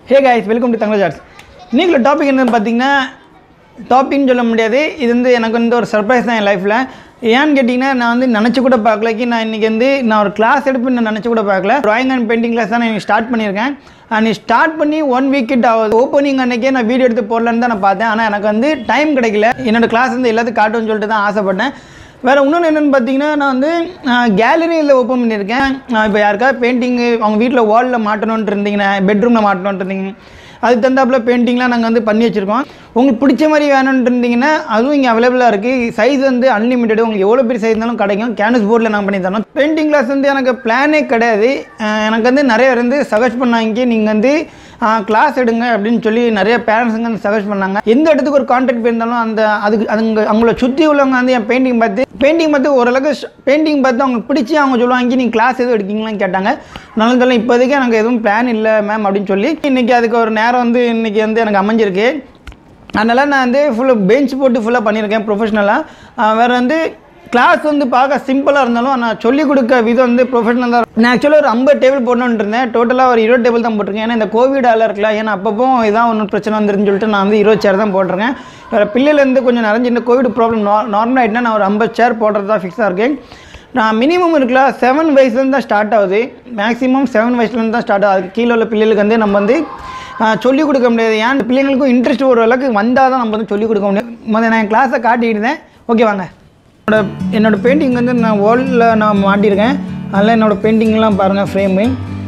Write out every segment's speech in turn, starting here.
Hey guys welcome to Thangaraj arts இன்றைக்கி topic என்னன்னு பார்த்தீங்கன்னா டாபிக்னு சொல்ல முடியாது இது வந்து எனக்கு வந்து ஒரு சர்ப்ரைஸ் தான் என் லைஃப்பில் ஏன்னு கேட்டிங்கன்னா நான் வந்து நினச்சி கூட பார்க்கல கி நான் இன்றைக்கி வந்து நான் ஒரு கிளாஸ் எடுப்பேன் நான் நினச்சி கூட பார்க்கல ட்ராயிங் அண்ட் பெயிண்டிங் கிளாஸ் தான் நான் ஸ்டார்ட் பண்ணியிருக்கேன் அண்ட் ஸ்டார்ட் பண்ணி ஒன் வீக் கிட்ட ஆகுது ஓப்பனிங் அன்னைக்கே நான் வீடியோ எடுத்து போடலான்னு தான் நான் பார்த்தேன் ஆனால் எனக்கு வந்து டைம் கிடைக்கல என்னோட கிளாஸ் வந்து எல்லாத்துக்கும் காட்டுன்னு சொல்லிட்டு தான் ஆசைப்பட்டேன் வேறு இன்னொன்று என்னென்னு பார்த்தீங்கன்னா நான் வந்து கேலரியில் ஓப்பன் பண்ணியிருக்கேன் இப்போ யாருக்காவது பெயிண்டிங்கு அவங்க வீட்டில் வாலில் மாட்டணுன்ட்டு இருந்தீங்கன்னா பெட்ரூமில் மாட்டணுன்ட்டு இருந்தீங்க அதுக்கு தகுந்தாப்புல பெயிண்டிங்லாம் நாங்கள் வந்து பண்ணி வச்சுருக்கோம் உங்களுக்கு பிடிச்ச மாதிரி வேணும்னு இருந்தீங்கன்னா அதுவும் இங்கே அவைலபிளாக இருக்குது சைஸ் வந்து அன்லிமிட்டட் உங்களுக்கு எவ்வளோ பெரிய சைஸ் இருந்தாலும் கிடைக்கும் கேன்வஸ் போர்டில் நாங்கள் பண்ணி தரோம் பெயிண்டிங் கிளாஸ் வந்து எனக்கு பிளானே கிடையாது அஹ் எனக்கு வந்து நிறைய பேர் வந்து சஜஸ்ட் பண்ணாங்க நீங்கள் வந்து கிளாஸ் எடுங்க அப்படின்னு சொல்லி நிறைய பேரண்ட்ஸுங்க வந்து சஜஸ்ட் பண்ணாங்க எந்த இடத்துக்கு ஒரு கான்டாக்ட் இருந்தாலும் அந்த அதுக்கு அதுங்க அவங்கள சுற்றி உள்ளவங்க வந்து என் பெயிண்டிங் பார்த்து பெயிண்டிங் பார்த்து ஓரளவுக்கு பெயிண்டிங் பார்த்து அவங்களுக்கு பிடிச்சி அவங்க சொல்லுவாங்க நீங்கள் கிளாஸ் எதுவும் எடுக்கீங்களான்னு கேட்டாங்க நான் சொல்ல இப்போதைக்கு எனக்கு எதுவும் பிளான் இல்லை மேம் அப்படின்னு சொல்லி இன்றைக்கி அதுக்கு ஒரு நேரம் வந்து இன்றைக்கி வந்து எனக்கு அமைஞ்சிருக்கு அதனால் நான் வந்து ஃபுல்லாக பெஞ்ச் போட்டு ஃபுல்லாக பண்ணியிருக்கேன் ப்ரொஃபஷ்னலாக வேறு வந்து கிளாஸ் வந்து பார்க்க சிம்பிளாக இருந்தாலும் நான் சொல்லிக் கொடுக்க விதம் வந்து ப்ரொஃபஷனல் தான் நான் ஆக்சுவலாக ஒரு ஐம்பது டேபிள் போடணுன்னு இருந்தேன் டோட்டலாக ஒரு இருபது டேபிள் தான் போட்டிருக்கேன் ஏன்னா இந்த கோவிடால் இருக்கல ஏன்னா அப்பப்போ இதான் ஒன்றும் பிரச்சனை வந்துருன்னு சொல்லிட்டு நான் வந்து இருபது சேர் தான் போட்டிருக்கேன் வேறு பிள்ளையிலேருந்து கொஞ்சம் நிறைஞ்சு இந்த கோவிட் ப்ராப்ளம் நார்மல் ஆகிட்டுனா நான் ஒரு ஐம்பது சேர் போடுறது தான் ஃபிக்ஸாக இருக்கேன் நான் மினிமம் இருக்குல்ல செவன் வயசுலேருந்து தான் ஸ்டார்ட் ஆகுது மேக்ஸிமம் செவன் வயசுலேருந்து தான் ஸ்டார்ட் ஆகுது அதுக்கு கீழே உள்ள பிள்ளைகளுக்கு வந்து நம்ம வந்து சொல்லிக் கொடுக்க முடியாது ஏன் பிள்ளைங்களுக்கும் இன்ட்ரெஸ்ட் ஒரு அளவுக்கு வந்தால் தான் நம்ம வந்து சொல்லிக் கொடுக்க முடியும் முதல்ல நான் என் கிளாஸை காட்டிட்டு இருந்தேன் ஓகே வாங்க என்னோட என்னோட பெயிண்டிங் வந்து நான் வாலில் நான் மாட்டியிருக்கேன் அதில் என்னோடய பெயிண்டிங்லாம் பாருங்கள் ஃப்ரேமு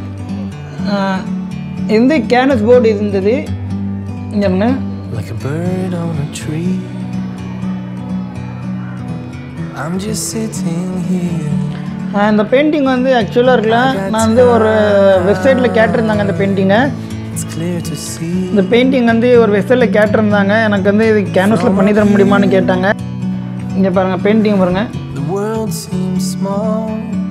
இது வந்து கேனஸ் போர்டு இருந்தது இங்கே பாருங்க like a bird on a tree. I'm just sitting here. ஆஹ் இந்த பெயிண்டிங் வந்து ஆக்சுவலாக இருக்கல நான் வந்து ஒரு வெப்சைட்டில் கேட்டிருந்தாங்க அந்த பெயிண்டிங்கை It's clear to see இந்த பெயிண்டிங் வந்து ஒரு வெப்சைட்டில் கேட்டிருந்தாங்க எனக்கு வந்து இது கேன்வஸில் பண்ணி தர முடியுமான்னு கேட்டாங்க இங்கே பாருங்கள் பெயிண்டிங் பாருங்கள் the world seems small.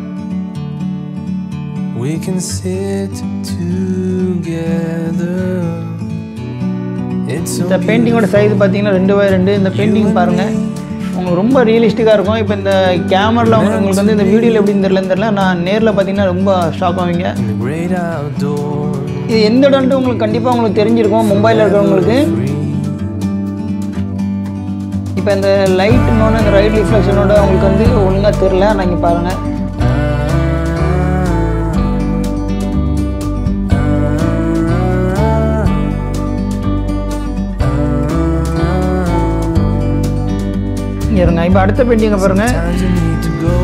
We can sit together. It's so இந்த பெயிண்டிங்கோட சைஸ் பார்த்தீங்கன்னா ரெண்டு பை ரெண்டு இந்த பெயிண்டிங் பாருங்கள் உங்களுக்கு ரொம்ப ரியலிஸ்டிக்காக இருக்கும் இப்போ இந்த கேமராவில் உங்களுக்கு வந்து இந்த வீடியோவில் எப்படின்னு தெரியலன்னு தெரியல நான் நேரில் பார்த்தீங்கன்னா ரொம்ப ஷாக் ஆவீங்க in the great outdoors. இது எந்த இடம்ட்டு உங்களுக்கு கண்டிப்பாக உங்களுக்கு தெரிஞ்சிருக்கும் மும்பையில் இருக்கிறவங்களுக்கு Free. இப்போ இந்த லைட் இன்னொன்று இந்த ரைட் ரிஃப்ளெக்ஷனோட உங்களுக்கு வந்து ஒழுங்காக தெரில நான் இங்கே பாருங்கள் இங்கே இருங்க இப்போ அடுத்த பெயிண்டிங்கை பாருங்கள் Times you need to go.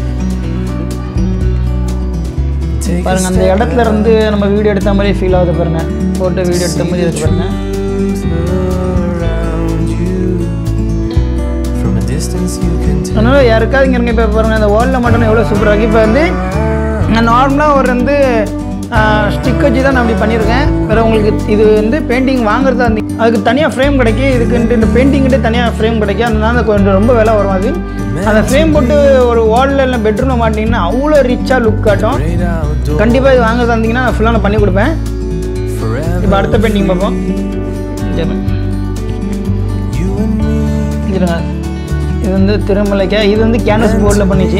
Take a பாருங்க அந்த இடத்துல இருந்து நம்ம வீடியோ எடுத்த மாதிரி ஃபீல் ஆகுது பாருங்க போட்டு வீடியோ எடுத்த மாதிரி இருக்கு பாருங்க truth around you. From a distance you can tell. அதனால யாருக்காவது இங்கே இருங்க இப்போ பாருங்க அந்த வாலில் மட்டும் எவ்வளோ சூப்பராக இருக்கு இப்போ வந்து நான் நார்மலாக ஒரு வந்து ஸ்டிக் வச்சு தான் நான் அப்படி பண்ணியிருக்கேன் வேறு உங்களுக்கு இது வந்து பெயிண்டிங் வாங்குறதா இருந்து அதுக்கு தனியாக ஃப்ரேம் கிடைக்கும் இதுக்கு இந்த பெயிண்டிங்கிட்டே தனியாக ஃப்ரேம் கிடைக்கும் அதனால கொஞ்சம் ரொம்ப விலை வரும் அது அந்த ஃப்ரேம் போட்டு ஒரு வாலில் இல்லை பெட்ரூமில் மாட்டிங்கன்னா அவ்வளோ ரிச்சாக லுக் காட்டும் Great outdoors கண்டிப்பாக இது வாங்குறதா இருந்தீங்கன்னா நான் ஃபுல்லாக நான் பண்ணி கொடுப்பேன் forever. இப்போ அடுத்த பெயிண்டிங் பார்ப்போம் சரி You and me. இருங்க இது வந்து திருமலைக்கா இது வந்து கேன்வஸ் போர்டில் பண்ணிச்சு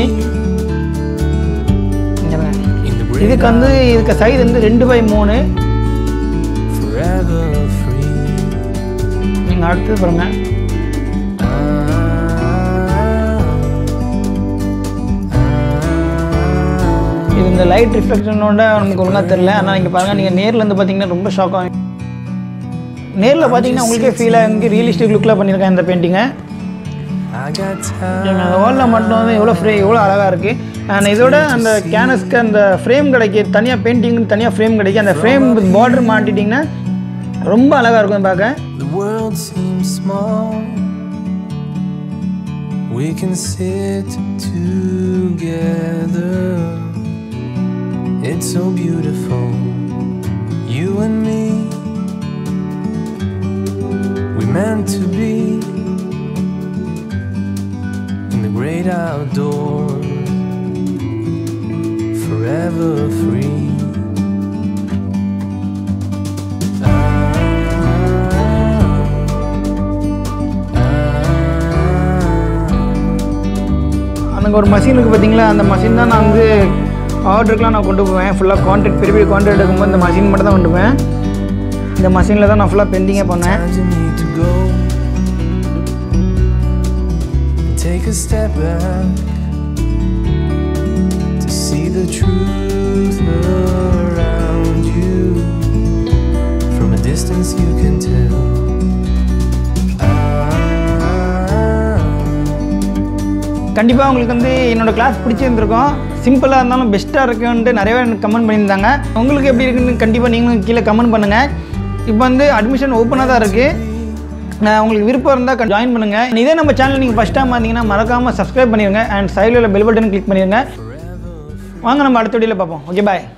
இங்க பாருங்க. In the great இதுக்கு வந்து இதுக்கு சைஸ் வந்து ரெண்டு பை மூணு forever free. நீங்கள் அடுத்தது பாருங்க இது இந்த லைட் ரிஃப்ளெக்ஷனோட நமக்கு ஒழுங்காக தெரில ஆனால் நீங்கள் பாருங்கள் நீங்கள் நேரில் இருந்து பார்த்தீங்கன்னா ரொம்ப ஷாக் ஆகும் நேரில் பார்த்தீங்கன்னா உங்களுக்கே ஃபீல் ஆகி ரியலிஸ்டிக் லுக்கில் பண்ணியிருக்கேன் இந்த பெயிண்டிங்கை I got time. அந்த வாலில் மட்டும் வந்து எவ்வளோ ஃப்ரே எவ்வளோ அழகாக இருக்குது அண்ட் இதோட அந்த கேனஸ்க்கு அந்த ஃப்ரேம் கிடைக்கும் தனியாக பெயிண்டிங் தனியாக ஃப்ரேம் கிடைக்கும் அந்த ஃப்ரேம் பார்டர் மாட்டிட்டிங்கன்னா ரொம்ப அழகாக இருக்கும் பார்க்க The world seems small. We can sit together. It's so beautiful. You and me. We meant to be in the great outdoors. Forever free. அங்கே ஒரு மஷினுக்கு பார்த்தீங்களா அந்த மஷின் தான் நான் வந்து ஆர்டருக்குலாம் நான் கொண்டு போவேன் ஃபுல்லாக கான்ட்ராக்ட் பெரிய பெரிய கான்ட்ராக்ட் எடுக்கும்போது இந்த மஷின் மட்டும் தான் கொண்டு போவேன் இந்த மஷினில் தான் நான் ஃபுல்லாக பெண்டிங்கே பண்ணேன் Sometimes you need to go and take a step back to see the truth around you. From a distance, you can tell. கண்டிப்பாக உங்களுக்கு வந்து என்னோடய கிளாஸ் பிடிச்சிருந்துருக்கும் சிம்பிளாக இருந்தாலும் பெஸ்ட்டாக இருக்குன்ட்டு நிறைய பேர் எனக்கு கமெண்ட் பண்ணியிருந்தாங்க உங்களுக்கு எப்படி இருக்குன்னு கண்டிப்பாக நீங்களும் கீழே கமெண்ட் பண்ணுங்கள் இப்போ வந்து அட்மிஷன் ஓப்பனாக தான் இருக்குது நான் உங்களுக்கு விருப்பம் இருந்தால் ஜாயின் பண்ணுங்கள் இதே நம்ம சேனல் நீங்கள் ஃபஸ்ட் டைம் பார்த்தீங்கன்னா மறக்காமல் சப்ஸ்கிரைப் பண்ணிடுங்க அண்ட் சைடில் பெல் பட்டன் கிளிக் பண்ணிடுங்க வாங்க நம்ம அடுத்த வீடியோவில் பார்ப்போம் ஓகே பாய்